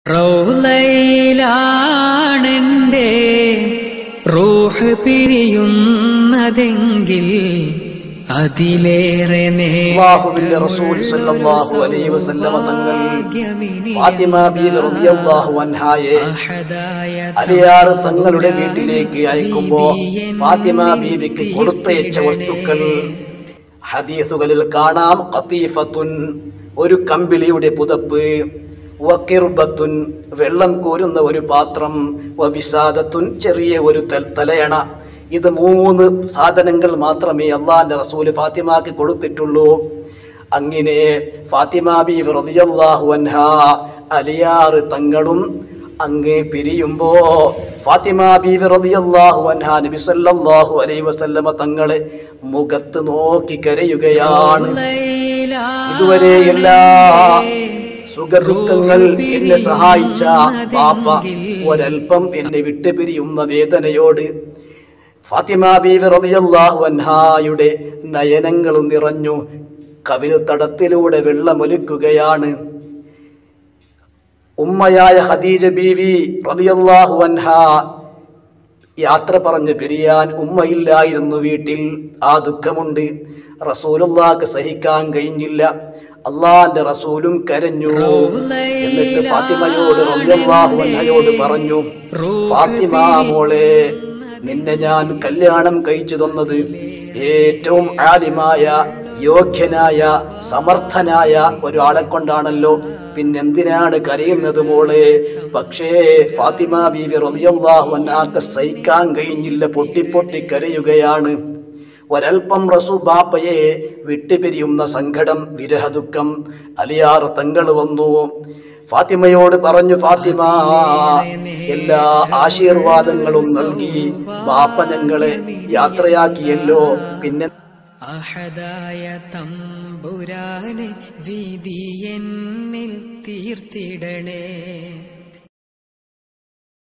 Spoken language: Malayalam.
റൗലയിലാണെന്റെ റൂഹ് പിരിയുന്നതെങ്കിൽ അതിലേറെ അള്ളാഹുവിന്റെ റസൂൽ സല്ലല്ലാഹു അലൈഹി വസല്ലമ തങ്ങൾ ഫാത്തിമ ബീവി റളിയല്ലാഹു അൻഹായെ അലിയാർ തങ്ങളുടെ വീട്ടിലേക്ക് അയക്കുമ്പോ ഫാത്തിമ ബീവിക്ക് കൊടുത്തയച്ച വസ്തുക്കൾ ഹദീസുകളിൽ കാണാം ഖതീഫത്തുൻ ഒരു കമ്പിളിയുടെ പുതപ്പ് വക്കിർബത്തുൻ വെള്ളം കോരുന്ന ഒരു പാത്രം വവിസാദത്തുൻ ചെറിയ ഒരു തൽ- തലയണ ഇത് മൂന്ന് സാധനങ്ങൾ മാത്രമേ അള്ളാന്റെ റസൂല് ഫാത്തിമാക്ക് കൊടുത്തിട്ടുള്ളൂ അങ്ങനെ ഫാത്തിമ ബി റളിയല്ലാഹു അൻഹാ അലിയാറ് തങ്ങളും അങ്ങ് പിരിയുമ്പോ ഫാത്തിമ ബീവി റളിയല്ലാഹു അൻഹാ നബി സല്ലല്ലാഹു അലൈഹി വസല്ലമ തങ്ങളെ മുഖത്ത് നോക്കി കരയുകയാണ് ഇതുവരെ എല്ലാ സുഖദുഃഖങ്ങൾ എന്നെ സഹായിച്ച പാപ്പ ഒരൽപ്പം എന്നെ വിട്ടുപിരിയുന്ന വേദനയോട് ഫാത്തിമ ബീവി റളിയല്ലാഹു അൻഹായുടെ നയനങ്ങൾ നിറഞ്ഞു കവിൽ തടത്തിലൂടെ വെള്ളമൊലിക്കുകയാണ് ഉമ്മയായ ഖദീജ ബീവി റളിയല്ലാഹു അൻഹ യാത്ര പറഞ്ഞ് പിരിയാൻ ഉമ്മയില്ലായിരുന്നു വീട്ടിൽ ആ ദുഃഖമുണ്ട് റസൂലുള്ളാക്ക് സഹിക്കാൻ കഴിഞ്ഞില്ല അള്ളാന്റെ റസൂലും കരഞ്ഞു എന്നിട്ട് ഫാത്തിമയോട് റളിയല്ലാഹു അൻഹയോട് പറഞ്ഞു ഫാത്തിമ മോളെ നിന്നെ ഞാൻ കല്യാണം കഴിച്ചു തന്നത് ഏറ്റവും ആലിമായ യോഗ്യനായ സമർത്ഥനായ ഒരാളെ കൊണ്ടാണല്ലോ പിന്നെന്തിനാണ് കരയുന്നത് മോളെ പക്ഷേ ഫാത്തിമ ബീവി റളിയല്ലാഹു അൻഹാക്ക് സഹിക്കാൻ കഴിഞ്ഞില്ല പൊട്ടി പൊട്ടി കരയുകയാണ് ഒരൽപ്പം റസൂ ബാപ്പയെ വിട്ടുപിരിയുന്ന സങ്കടം വിരഹദുഃഖം അലിയാർ തങ്ങൾ വന്നു ഫാത്തിമയോട് പറഞ്ഞു ഫാത്തിമ എല്ലാ ആശീർവാദങ്ങളും നൽകി ബാപ്പ ഞങ്ങളെ യാത്രയാക്കിയല്ലോ പിന്നെ അഹദായ തമ്പുരാനെ വിധി എന്നിൽ തീർത്തിടണേ